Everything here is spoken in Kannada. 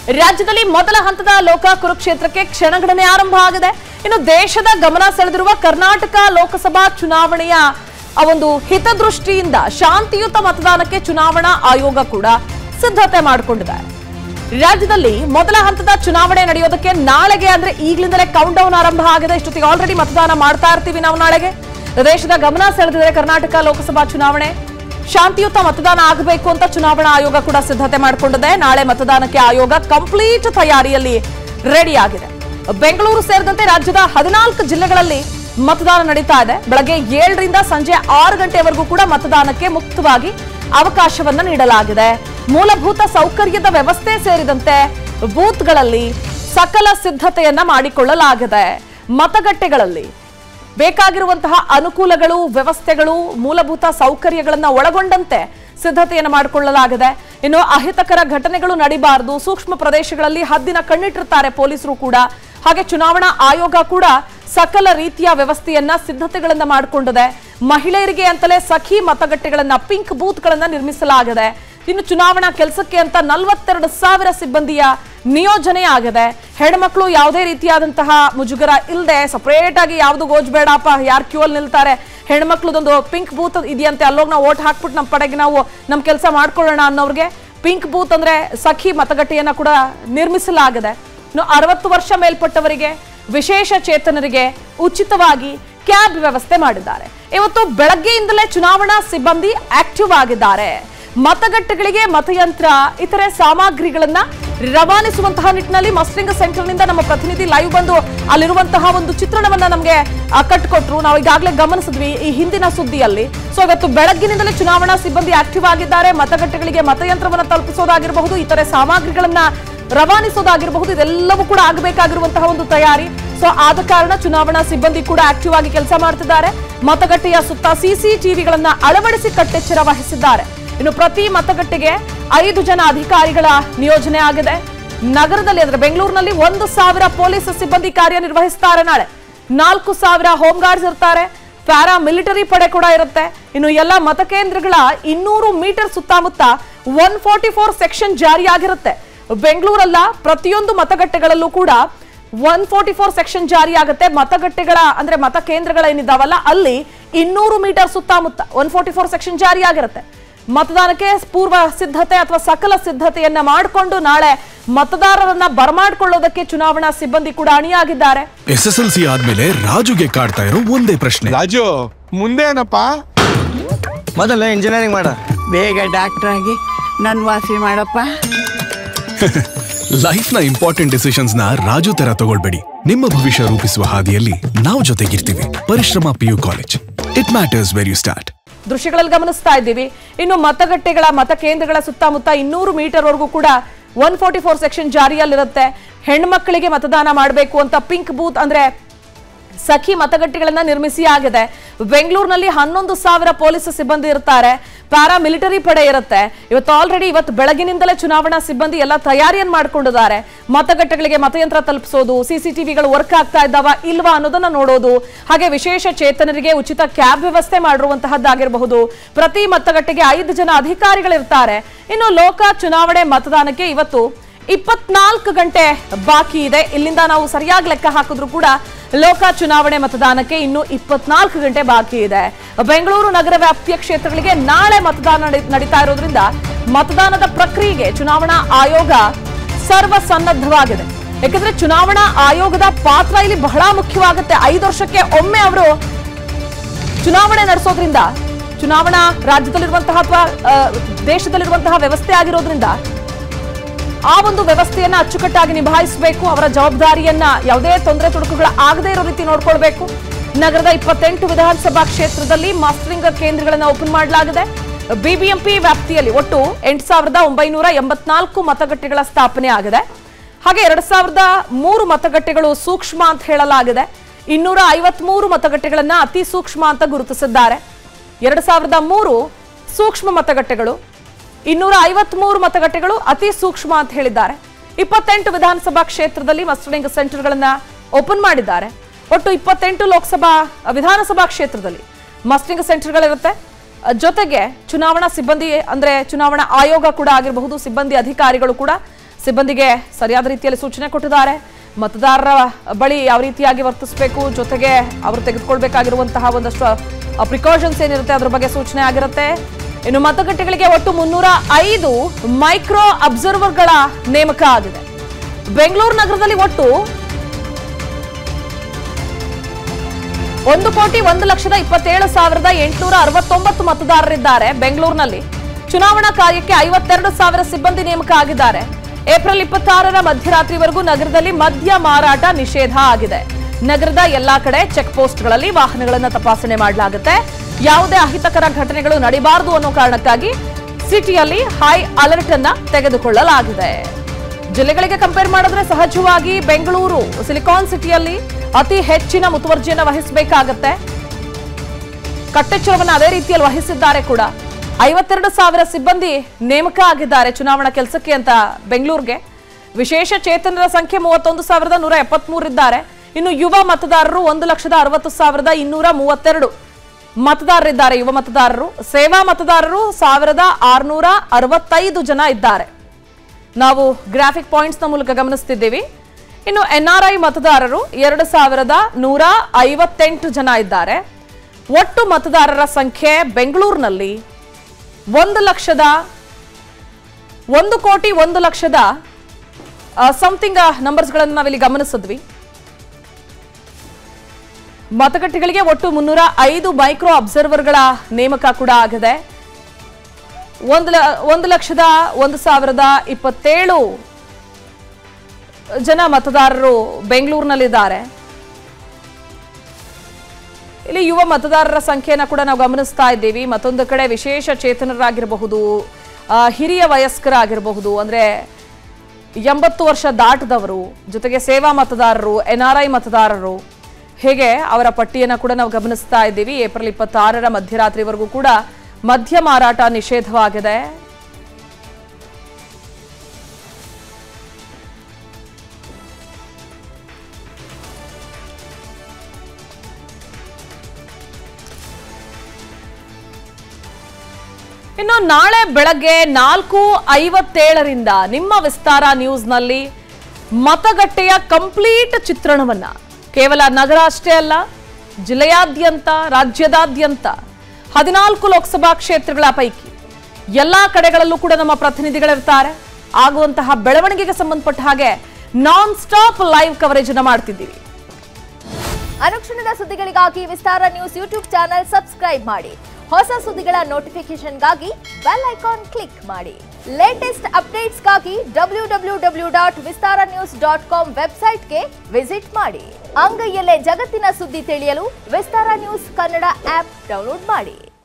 ರಾಜ್ಯದಲ್ಲಿ ಮೊದಲ ಹಂತದ ಲೋಕ ಕುರುಕ್ಷೇತ್ರಕ್ಕೆ ಕ್ಷಣಗಣನೆ ಆರಂಭ ಆಗಿದೆ ಇನ್ನು ದೇಶದ ಗಮನ ಸೆಳೆದಿರುವ ಕರ್ನಾಟಕ ಲೋಕಸಭಾ ಚುನಾವಣೆಯ ಆ ಒಂದು ಹಿತದೃಷ್ಟಿಯಿಂದ ಶಾಂತಿಯುತ ಮತದಾನಕ್ಕೆ ಚುನಾವಣಾ ಆಯೋಗ ಕೂಡ ಸಿದ್ಧತೆ ಮಾಡಿಕೊಂಡಿದೆ ರಾಜ್ಯದಲ್ಲಿ ಮೊದಲ ಹಂತದ ಚುನಾವಣೆ ನಡೆಯೋದಕ್ಕೆ ನಾಳೆಗೆ ಅಂದ್ರೆ ಈಗಲಿಂದಲೇ ಕೌಂಟ್ ಡೌನ್ ಆರಂಭ ಆಗಿದೆ ಇಷ್ಟೊತ್ತಿಗೆ ಆಲ್ರೆಡಿ ಮತದಾನ ಮಾಡ್ತಾ ಇರ್ತೀವಿ ನಾವು ನಾಳೆಗೆ ದೇಶದ ಗಮನ ಸೆಳೆದಿದೆ ಕರ್ನಾಟಕ ಲೋಕಸಭಾ ಚುನಾವಣೆ ಶಾಂತಿಯುತ ಮತದಾನ ಆಗಬೇಕು ಅಂತ ಚುನಾವಣಾ ಆಯೋಗ ಕೂಡ ಸಿದ್ಧತೆ ಮಾಡಿಕೊಂಡಿದೆ ನಾಳೆ ಮತದಾನಕ್ಕೆ ಆಯೋಗ ಕಂಪ್ಲೀಟ್ ತಯಾರಿಯಲ್ಲಿ ರೆಡಿ ಆಗಿದೆ ಬೆಂಗಳೂರು ಸೇರಿದಂತೆ ರಾಜ್ಯದ ಹದಿನಾಲ್ಕು ಜಿಲ್ಲೆಗಳಲ್ಲಿ ಮತದಾನ ನಡೀತಾ ಇದೆ ಬೆಳಗ್ಗೆ ಏಳರಿಂದ ಸಂಜೆ ಆರು ಗಂಟೆವರೆಗೂ ಕೂಡ ಮತದಾನಕ್ಕೆ ಮುಕ್ತವಾಗಿ ಅವಕಾಶವನ್ನ ನೀಡಲಾಗಿದೆ ಮೂಲಭೂತ ಸೌಕರ್ಯದ ವ್ಯವಸ್ಥೆ ಸೇರಿದಂತೆ ಬೂತ್ಗಳಲ್ಲಿ ಸಕಲ ಸಿದ್ಧತೆಯನ್ನ ಮಾಡಿಕೊಳ್ಳಲಾಗಿದೆ ಮತಗಟ್ಟೆಗಳಲ್ಲಿ ಬೇಕಾಗಿರುವಂತಹ ಅನುಕೂಲಗಳು ವ್ಯವಸ್ಥೆಗಳು ಮೂಲಭೂತ ಸೌಕರ್ಯಗಳನ್ನ ಒಳಗೊಂಡಂತೆ ಸಿದ್ಧತೆಯನ್ನು ಮಾಡಿಕೊಳ್ಳಲಾಗಿದೆ ಇನ್ನು ಅಹಿತಕರ ಘಟನೆಗಳು ನಡಿಬಾರದು ಸೂಕ್ಷ್ಮ ಪ್ರದೇಶಗಳಲ್ಲಿ ಹದ್ದಿನ ಕಣ್ಣಿಟ್ಟಿರ್ತಾರೆ ಪೊಲೀಸರು ಕೂಡ ಹಾಗೆ ಚುನಾವಣಾ ಆಯೋಗ ಕೂಡ ಸಕಲ ರೀತಿಯ ವ್ಯವಸ್ಥೆಯನ್ನ ಸಿದ್ಧತೆಗಳನ್ನ ಮಾಡಿಕೊಂಡಿದೆ ಮಹಿಳೆಯರಿಗೆ ಅಂತಲೇ ಸಖಿ ಮತಗಟ್ಟೆಗಳನ್ನ ಪಿಂಕ್ ಬೂತ್ಗಳನ್ನ ನಿರ್ಮಿಸಲಾಗಿದೆ ಇನ್ನು ಚುನಾವಣಾ ಕೆಲಸಕ್ಕೆ ಅಂತ ನಲವತ್ತೆರಡು ಸಾವಿರ ಸಿಬ್ಬಂದಿಯ ನಿಯೋಜನೆ ಆಗಿದೆ ಹೆಣ್ಮಕ್ಳು ಯಾವುದೇ ರೀತಿಯಾದಂತಹ ಮುಜುಗರ ಇಲ್ಲದೆ ಸಪರೇಟ್ ಆಗಿ ಯಾವ್ದು ಗೋಜ್ ಬೇಡಪ್ಪ ಯಾರು ಕ್ಯೂ ಅಲ್ಲಿ ನಿಲ್ತಾರೆ ಹೆಣ್ಮಕ್ಳದೊಂದು ಪಿಂಕ್ ಬೂತ್ ಇದೆಯಂತೆ ಅಲ್ಲೋಗಿ ನಾವು ಓಟ್ ಹಾಕ್ಬಿಟ್ಟು ನಮ್ಮ ಪಡೆಗೆ ನಾವು ನಮ್ಮ ಕೆಲಸ ಮಾಡ್ಕೊಳ್ಳೋಣ ಅನ್ನೋರಿಗೆ ಪಿಂಕ್ ಬೂತ್ ಅಂದ್ರೆ ಸಖಿ ಮತಗಟ್ಟೆಯನ್ನ ಕೂಡ ನಿರ್ಮಿಸಲಾಗಿದೆ ಇನ್ನು ಅರವತ್ತು ವರ್ಷ ಮೇಲ್ಪಟ್ಟವರಿಗೆ ವಿಶೇಷ ಚೇತನರಿಗೆ ಉಚಿತವಾಗಿ ಕ್ಯಾಬ್ ವ್ಯವಸ್ಥೆ ಮಾಡಿದ್ದಾರೆ ಇವತ್ತು ಬೆಳಗ್ಗೆಯಿಂದಲೇ ಚುನಾವಣಾ ಸಿಬ್ಬಂದಿ ಆಕ್ಟಿವ್ ಆಗಿದ್ದಾರೆ ಮತಗಟ್ಟೆಗಳಿಗೆ ಮತಯಂತ್ರ ಇತರೆ ಸಾಮಗ್ರಿಗಳನ್ನ ರವಾನಿಸುವಂತಹ ನಿಟ್ಟಿನಲ್ಲಿ ಮಸ್ಟ್ರಿಂಗ್ ಸೆಂಟರ್ನಿಂದ ನಮ್ಮ ಪ್ರತಿನಿಧಿ ಲೈವ್ ಬಂದು ಅಲ್ಲಿರುವಂತಹ ಒಂದು ಚಿತ್ರಣವನ್ನ ನಮಗೆ ಆ, ಕಟ್ಕೊಟ್ರು ನಾವು ಈಗಾಗಲೇ ಗಮನಿಸಿದ್ವಿ ಈ ಹಿಂದಿನ ಸುದ್ದಿಯಲ್ಲಿ ಸೊ ಇವತ್ತು ಬೆಳಗ್ಗಿನಿಂದಲೇ ಚುನಾವಣಾ ಸಿಬ್ಬಂದಿ ಆಕ್ಟಿವ್ ಆಗಿದ್ದಾರೆ ಮತಗಟ್ಟೆಗಳಿಗೆ ಮತಯಂತ್ರವನ್ನ ತಲುಪಿಸೋದಾಗಿರಬಹುದು ಇತರೆ ಸಾಮಗ್ರಿಗಳನ್ನ ರವಾನಿಸೋದಾಗಿರಬಹುದು ಇದೆಲ್ಲವೂ ಕೂಡ ಆಗಬೇಕಾಗಿರುವಂತಹ ಒಂದು ತಯಾರಿ ಸೊ ಆದ ಕಾರಣ ಚುನಾವಣಾ ಸಿಬ್ಬಂದಿ ಕೂಡ ಆಕ್ಟಿವ್ ಆಗಿ ಕೆಲಸ ಮಾಡ್ತಿದ್ದಾರೆ ಮತಗಟ್ಟೆಯ ಸುತ್ತ ಸಿಸಿಟಿವಿಗಳನ್ನ ಅಳವಡಿಸಿ ಕಟ್ಟೆಚ್ಚರ ವಹಿಸಿದ್ದಾರೆ ಇನ್ನು ಪ್ರತಿ ಮತಗಟ್ಟೆಗೆ ಐದು ಜನ ಅಧಿಕಾರಿಗಳ ನಿಯೋಜನೆ ಆಗಿದೆ ನಗರದಲ್ಲಿ ಅಂದ್ರೆ ಬೆಂಗಳೂರಿನಲ್ಲಿ ಒಂದು ಸಾವಿರ ಪೊಲೀಸ್ ಸಿಬ್ಬಂದಿ ಕಾರ್ಯನಿರ್ವಹಿಸ್ತಾರೆ ನಾಳೆ ನಾಲ್ಕು ಸಾವಿರ ಹೋಮ್ ಗಾರ್ಡ್ಸ್ ಇರ್ತಾರೆ ಪ್ಯಾರಾ ಮಿಲಿಟರಿ ಪಡೆ ಕೂಡ ಇರುತ್ತೆ ಇನ್ನು ಎಲ್ಲ ಮತಕೇಂದ್ರಗಳ ಇನ್ನೂರು ಮೀಟರ್ ಸುತ್ತಮುತ್ತ ಒನ್ ಫೋರ್ಟಿ ಫೋರ್ ಸೆಕ್ಷನ್ ಜಾರಿಯಾಗಿರುತ್ತೆ ಬೆಂಗಳೂರಲ್ಲ ಪ್ರತಿಯೊಂದು ಮತಗಟ್ಟೆಗಳಲ್ಲೂ ಕೂಡ ಒನ್ ಫೋರ್ಟಿ ಫೋರ್ ಸೆಕ್ಷನ್ ಜಾರಿಯಾಗುತ್ತೆ ಮತಗಟ್ಟೆಗಳ ಅಂದ್ರೆ ಮತಕೇಂದ್ರಗಳ ಏನಿದಾವಲ್ಲ ಅಲ್ಲಿ ಇನ್ನೂರು ಮೀಟರ್ ಸುತ್ತಮುತ್ತ ಒನ್ ಫೋರ್ಟಿ ಫೋರ್ ಸೆಕ್ಷನ್ ಜಾರಿಯಾಗಿರುತ್ತೆ ಮತದಾನಕ್ಕೆ ಪೂರ್ವ ಸಿದ್ಧತೆ ಅಥವಾ ಸಕಲ ಸಿದ್ಧತೆಯನ್ನ ಮಾಡಿಕೊಂಡು ನಾಳೆ ಮತದಾರರನ್ನ ಬರಮಾಡ್ಕೊಳ್ಳೋದಕ್ಕೆ ಚುನಾವಣಾ ಸಿಬ್ಬಂದಿ ಕೂಡ ಅಣಿಯಾಗಿದ್ದಾರೆ ಎಸ್ ಎಸ್ ಎಲ್ ಸಿ ಆದ್ಮೇಲೆ ರಾಜುಗೆ ಕಾಡ್ತಾ ಇರೋ ಒಂದೇ ಪ್ರಶ್ನೆ ರಾಜು ಮುಂದೆ ಏನಪ್ಪ ಮೊದಲು ಇಂಜಿನಿಯರಿಂಗ್ ಮಾಡ ಬೇಗ ಡಾಕ್ಟರ್ ಆಗಿ ನನ್ ವಾಸಿ ಮಾಡಪ್ಪ ಲೈಫ್ ನ ಇಂಪಾರ್ಟೆಂಟ್ ಡಿಸಿಷನ್ಸ್ ನ ರಾಜು ತರ ತಗೊಳ್ಬೇಡಿ ನಿಮ್ಮ ಭವಿಷ್ಯ ರೂಪಿಸುವ ಹಾದಿಯಲ್ಲಿ ನಾವು ಜೊತೆಗಿರ್ತೀವಿ Parishrama P U college it matters where you start ದೃಶ್ಯಗಳಲ್ಲಿ ಗಮನಿಸ್ತಾ ಇದ್ದೀವಿ ಇನ್ನು ಮತಗಟ್ಟೆಗಳ ಮತಕೇಂದ್ರಗಳ ಸುತ್ತಮುತ್ತ ಇನ್ನೂರು ಮೀಟರ್ ವರೆಗೂ ಕೂಡ ಒನ್ ಫೋರ್ಟಿ ಫೋರ್ ಸೆಕ್ಷನ್ ಜಾರಿಯಲ್ಲಿರುತ್ತೆ ಹೆಣ್ಮಕ್ಳಿಗೆ ಮತದಾನ ಮಾಡಬೇಕು ಅಂತ ಪಿಂಕ್ ಬೂತ್ ಅಂದ್ರೆ ಸಖಿ ಮತಗಟ್ಟೆಗಳನ್ನ ನಿರ್ಮಿಸಿ ಆಗಿದೆ ಬೆಂಗಳೂರಿನಲ್ಲಿ ಹನ್ನೊಂದು ಸಾವಿರ ಪೊಲೀಸ್ ಸಿಬ್ಬಂದಿ ಇರ್ತಾರೆ ಪ್ಯಾರಾ ಮಿಲಿಟರಿ ಪಡೆ ಇರುತ್ತೆ ಇವತ್ತು ಆಲ್ರೆಡಿ ಇವತ್ತು ಬೆಳಗಿನಿಂದಲೇ ಚುನಾವಣಾ ಸಿಬ್ಬಂದಿ ಎಲ್ಲ ತಯಾರಿಯನ್ನು ಮಾಡ್ಕೊಂಡಿದ್ದಾರೆ ಮತಗಟ್ಟೆಗಳಿಗೆ ಮತಯಂತ್ರ ತಲುಪಿಸೋದು ಸಿಸಿಟಿವಿಗಳು ವರ್ಕ್ ಆಗ್ತಾ ಇದ್ದಾವ ಇಲ್ವಾ ಅನ್ನೋದನ್ನ ನೋಡೋದು ಹಾಗೆ ವಿಶೇಷ ಚೇತನರಿಗೆ ಉಚಿತ ಕ್ಯಾಬ್ ವ್ಯವಸ್ಥೆ ಮಾಡಿರುವಂತಹದ್ದಾಗಿರಬಹುದು ಪ್ರತಿ ಮತಗಟ್ಟೆಗೆ ಐದು ಜನ ಅಧಿಕಾರಿಗಳಿರ್ತಾರೆ ಇನ್ನು ಲೋಕ ಚುನಾವಣೆ ಮತದಾನಕ್ಕೆ ಇವತ್ತು ಇಪ್ಪತ್ನಾಲ್ಕು ಗಂಟೆ ಬಾಕಿ ಇದೆ ಇಲ್ಲಿಂದ ನಾವು ಸರಿಯಾಗಿ ಲೆಕ್ಕ ಹಾಕಿದ್ರು ಕೂಡ ಲೋಕ ಚುನಾವಣೆ ಮತದಾನಕ್ಕೆ ಇನ್ನು ಇಪ್ಪತ್ನಾಲ್ಕು ಗಂಟೆ ಬಾಕಿ ಇದೆ ಬೆಂಗಳೂರು ನಗರ ವ್ಯಾಪ್ತಿಯ ಕ್ಷೇತ್ರಗಳಿಗೆ ನಾಳೆ ಮತದಾನ ನಡೆ- ನಡೀತಾ ಇರೋದ್ರಿಂದ ಮತದಾನದ ಪ್ರಕ್ರಿಯೆಗೆ ಚುನಾವಣಾ ಆಯೋಗ ಸರ್ವ ಸನ್ನದ್ಧವಾಗಿದೆ ಯಾಕಂದ್ರೆ ಚುನಾವಣಾ ಆಯೋಗದ ಪಾತ್ರ ಇಲ್ಲಿ ಬಹಳ ಮುಖ್ಯವಾಗುತ್ತೆ ಐದು ವರ್ಷಕ್ಕೆ ಒಮ್ಮೆ ಅವರು ಚುನಾವಣೆ ನಡೆಸೋದ್ರಿಂದ ಚುನಾವಣಾ ರಾಜ್ಯದಲ್ಲಿರುವಂತಹ ಅಥವಾ ಆ, ದೇಶದಲ್ಲಿರುವಂತಹ ವ್ಯವಸ್ಥೆ ಆಗಿರೋದ್ರಿಂದ ಆ ಒಂದು ವ್ಯವಸ್ಥೆಯನ್ನ ಅಚ್ಚುಕಟ್ಟಾಗಿ ನಿಭಾಯಿಸಬೇಕು ಅವರ ಜವಾಬ್ದಾರಿಯನ್ನ ಯಾವುದೇ ತೊಂದರೆ ತೊಡಕುಗಳ ಆಗದೇ ಇರೋ ರೀತಿ ನೋಡ್ಕೊಳ್ಬೇಕು ನಗರದ ಇಪ್ಪತ್ತೆಂಟು ವಿಧಾನಸಭಾ ಕ್ಷೇತ್ರದಲ್ಲಿ ಮಾಸ್ಟರಿಂಗ್ ಕೇಂದ್ರಗಳನ್ನ ಓಪನ್ ಮಾಡಲಾಗಿದೆ ಬಿಬಿಎಂಪಿ ವ್ಯಾಪ್ತಿಯಲ್ಲಿ ಒಟ್ಟು ಎಂಟು ಸಾವಿರದ ಒಂಬೈನೂರ ಎಂಬತ್ನಾಲ್ಕು ಮತಗಟ್ಟೆಗಳ ಸ್ಥಾಪನೆ ಆಗಿದೆ ಹಾಗೆ ಎರಡ್ ಸಾವಿರದ ಮೂರು ಮತಗಟ್ಟೆಗಳು ಸೂಕ್ಷ್ಮ ಅಂತ ಹೇಳಲಾಗಿದೆ ಇನ್ನೂರ ಐವತ್ಮೂರು ಮತಗಟ್ಟೆಗಳನ್ನ ಅತಿ ಸೂಕ್ಷ್ಮ ಅಂತ ಗುರುತಿಸಿದ್ದಾರೆ ಎರಡ್ ಸಾವಿರದ ಮೂರು ಸೂಕ್ಷ್ಮ ಮತಗಟ್ಟೆಗಳು ಇನ್ನೂರ ಐವತ್ಮೂರು ಮತಗಟ್ಟೆಗಳು ಅತಿ ಸೂಕ್ಷ್ಮ ಅಂತ ಹೇಳಿದ್ದಾರೆ ಇಪ್ಪತ್ತೆಂಟು ವಿಧಾನಸಭಾ ಕ್ಷೇತ್ರದಲ್ಲಿ ಮಸ್ಟರಿಂಗ್ ಸೆಂಟರ್ಗಳನ್ನ ಓಪನ್ ಮಾಡಿದ್ದಾರೆ ಒಟ್ಟು ಇಪ್ಪತ್ತೆಂಟು ಲೋಕಸಭಾ ವಿಧಾನಸಭಾ ಕ್ಷೇತ್ರದಲ್ಲಿ ಮಸ್ಟರಿಂಗ್ ಸೆಂಟರ್ಗಳಿರುತ್ತೆ ಅಹ್, ಜೊತೆಗೆ ಚುನಾವಣಾ ಸಿಬ್ಬಂದಿ ಅಂದ್ರೆ ಚುನಾವಣಾ ಆಯೋಗ ಕೂಡ ಆಗಿರಬಹುದು ಸಿಬ್ಬಂದಿ ಅಧಿಕಾರಿಗಳು ಕೂಡ ಸಿಬ್ಬಂದಿಗೆ ಸರಿಯಾದ ರೀತಿಯಲ್ಲಿ ಸೂಚನೆ ಕೊಟ್ಟಿದ್ದಾರೆ ಮತದಾರರ ಬಳಿ ಯಾವ ರೀತಿಯಾಗಿ ವರ್ತಿಸಬೇಕು ಜೊತೆಗೆ ಅವರು ತೆಗೆದುಕೊಳ್ಬೇಕಾಗಿರುವಂತಹ ಒಂದಷ್ಟು ಪ್ರಿಕಾಷನ್ಸ್ ಏನಿರುತ್ತೆ ಅದ್ರ ಬಗ್ಗೆ ಸೂಚನೆ ಆಗಿರುತ್ತೆ ಇನ್ನು ಮತಗಟ್ಟೆಗಳಿಗೆ ಒಟ್ಟು ಮುನ್ನೂರ ಐದು ಮೈಕ್ರೋ ಅಬ್ಸರ್ವರ್ಗಳ ನೇಮಕ ಆಗಿದೆ ಬೆಂಗಳೂರು ನಗರದಲ್ಲಿ ಒಟ್ಟು ಒಂದು ಕೋಟಿ ಒಂದು ಲಕ್ಷದ ಇಪ್ಪತ್ತೇಳು ಸಾವಿರದ ಎಂಟುನೂರ ಅರವತ್ತೊಂಬತ್ತು ಮತದಾರರಿದ್ದಾರೆ ಬೆಂಗಳೂರಿನಲ್ಲಿ ಚುನಾವಣಾ ಕಾರ್ಯಕ್ಕೆ ಐವತ್ತೆರಡು ಸಾವಿರ ಸಿಬ್ಬಂದಿ ನೇಮಕ ಆಗಿದ್ದಾರೆ ಏಪ್ರಿಲ್ ಇಪ್ಪತ್ತಾರರ ಮಧ್ಯರಾತ್ರಿವರೆಗೂ ನಗರದಲ್ಲಿ ಮದ್ಯ ಮಾರಾಟ ನಿಷೇಧ ಆಗಿದೆ ನಗರದ ಎಲ್ಲಾ ಕಡೆ ಚೆಕ್ ಪೋಸ್ಟ್ಗಳಲ್ಲಿ ವಾಹನಗಳನ್ನು ತಪಾಸಣೆ ಮಾಡಲಾಗುತ್ತೆ ಯಾವುದೇ ಅಹಿತಕರ ಘಟನೆಗಳು ನಡೀಬಾರದು ಅನ್ನೋ ಕಾರಣಕ್ಕಾಗಿ ಸಿಟಿಯಲ್ಲಿ ಹೈ ಅಲರ್ಟ್ ಅನ್ನ ತೆಗೆದುಕೊಳ್ಳಲಾಗಿದೆ ಜಿಲ್ಲೆಗಳಿಗೆ ಕಂಪೇರ್ ಮಾಡಿದ್ರೆ ಸಹಜವಾಗಿ ಬೆಂಗಳೂರು ಸಿಲಿಕಾನ್ ಸಿಟಿಯಲ್ಲಿ ಅತಿ ಹೆಚ್ಚಿನ ಮುತುವರ್ಜಿಯನ್ನು ವಹಿಸಬೇಕಾಗತ್ತೆ ಕಟ್ಟೆಚ್ಚರವನ್ನು ಅದೇ ರೀತಿಯಲ್ಲಿ ವಹಿಸಿದ್ದಾರೆ ಕೂಡ ಐವತ್ತೆರಡು ಸಾವಿರ ಸಿಬ್ಬಂದಿ ನೇಮಕ ಆಗಿದ್ದಾರೆ ಚುನಾವಣಾ ಕೆಲಸಕ್ಕೆ ಅಂತ ಬೆಂಗಳೂರಿಗೆ ವಿಶೇಷ ಚೇತನರ ಸಂಖ್ಯೆ ಮೂವತ್ತೊಂದು ಸಾವಿರದ ನೂರ ಎಪ್ಪತ್ಮೂರಿದ್ದಾರೆ ಇನ್ನು ಯುವ ಮತದಾರರು ಒಂದು ಲಕ್ಷದ ಅರವತ್ತು ಸಾವಿರದ ಇನ್ನೂರ ಮೂವತ್ತೆರಡು ಮತದಾರರಿದ್ದಾರೆ ಯುವ ಮತದಾರರು ಸೇವಾ ಮತದಾರರು ಸಾವಿರದ ಆರುನೂರ ಅರವತ್ತೈದು ಜನ ಇದ್ದಾರೆ ನಾವು ಗ್ರಾಫಿಕ್ ಪಾಯಿಂಟ್ಸ್ನ ಮೂಲಕ ಗಮನಿಸ್ತಿದ್ದೀವಿ ಇನ್ನು ಎನ್ಆರ್ಐ ಮತದಾರರು ಎರಡು ಸಾವಿರದ ನೂರ ಐವತ್ತೆಂಟು ಜನ ಇದ್ದಾರೆ ಒಟ್ಟು ಮತದಾರರ ಸಂಖ್ಯೆ ಬೆಂಗಳೂರಿನಲ್ಲಿ ಒಂದು ಲಕ್ಷದ ಒಂದು ಕೋಟಿ ಒಂದು ಲಕ್ಷದ ಸಮಥಿಂಗ್ ನಂಬರ್ಸ್ಗಳನ್ನು ನಾವಿಲ್ಲಿ ಗಮನಿಸಿದ್ವಿ ಮತಗಟ್ಟೆಗಳಿಗೆ ಒಟ್ಟು ಮುನ್ನೂರ ಐದು ಮೈಕ್ರೋ ಅಬ್ಸರ್ವರ್ಗಳ ನೇಮಕ ಕೂಡ ಆಗಿದೆ ಒಂದು ಲ ಒಂದು ಲಕ್ಷದ ಒಂದು ಸಾವಿರದ ಇಪ್ಪತ್ತೇಳು ಜನ ಮತದಾರರು ಬೆಂಗಳೂರಿನಲ್ಲಿದ್ದಾರೆ ಇಲ್ಲಿ ಯುವ ಮತದಾರರ ಸಂಖ್ಯೆಯನ್ನು ಕೂಡ ನಾವು ಗಮನಿಸ್ತಾ ಇದ್ದೀವಿ ಮತ್ತೊಂದು ಕಡೆ ವಿಶೇಷ ಚೇತನರಾಗಿರಬಹುದು ಆ, ಹಿರಿಯ ವಯಸ್ಕರಾಗಿರಬಹುದು ಅಂದ್ರೆ ಎಂಬತ್ತು ವರ್ಷ ದಾಟದವರು ಜೊತೆಗೆ ಸೇವಾ ಮತದಾರರು ಎನ್ ಆರ್ ಐ ಮತದಾರರು ಹೇಗೆ ಅವರ ಪಟ್ಟಿಯನ್ನು ಕೂಡ ನಾವು ಗಮನಿಸ್ತಾ ಇದ್ದೀವಿ ಏಪ್ರಿಲ್ ಇಪ್ಪತ್ತಾರರ ಮಧ್ಯರಾತ್ರಿವರೆಗೂ ಕೂಡ ಮದ್ಯ ಮಾರಾಟ ನಿಷೇಧವಾಗಿದೆ ಇನ್ನು ನಾಳೆ ಬೆಳಗ್ಗೆ ನಾಲ್ಕು ಐವತ್ತೇಳರಿಂದ ನಿಮ್ಮ ವಿಸ್ತಾರ ನ್ಯೂಸ್ನಲ್ಲಿ ಮತಗಟ್ಟೆಯ ಕಂಪ್ಲೀಟ್ ಚಿತ್ರಣವನ್ನ ಕೇವಲ ನಗರ ಅಷ್ಟೇ ಅಲ್ಲ ಜಿಲ್ಲೆಯಾದ್ಯಂತ ರಾಜ್ಯದಾದ್ಯಂತ ಹದಿನಾಲ್ಕು ಲೋಕಸಭಾ ಕ್ಷೇತ್ರಗಳ ಪೈಕಿ ಎಲ್ಲಾ ಕಡೆಗಳಲ್ಲೂ ಕೂಡ ನಮ್ಮ ಪ್ರತಿನಿಧಿಗಳಿರ್ತಾರೆ ಆಗುವಂತಹ ಬೆಳವಣಿಗೆಗೆ ಸಂಬಂಧಪಟ್ಟ ಹಾಗೆ ನಾನ್ ಸ್ಟಾಪ್ ಲೈವ್ ಕವರೇಜ್ ಅನ್ನ ಮಾಡ್ತಿದ್ದೀವಿ ಅನುಕ್ಷಣದ ಸುದ್ದಿಗಳಿಗಾಗಿ Vistara news YouTube channel subscribe ಮಾಡಿ ಹೊಸ ಸುದ್ದಿಗಳ ನೋಟಿಫಿಕೇಶನ್ಗಾಗಿ ಬೆಲ್ ಐಕಾನ್ ಕ್ಲಿಕ್ ಮಾಡಿ ಲೇಟೆಸ್ಟ್ ಅಪ್ಡೇಟ್ಸ್ಗಾಗಿ W W W dot Vistara news dot com ವೆಬ್ಸೈಟ್ಗೆ ವಿಸಿಟ್ ಮಾಡಿ ಅಂಗೈಯಲ್ಲೇ ಜಗತ್ತಿನ ಸುದ್ದಿ ತಿಳಿಯಲು Vistara news Kannada app download ಮಾಡಿ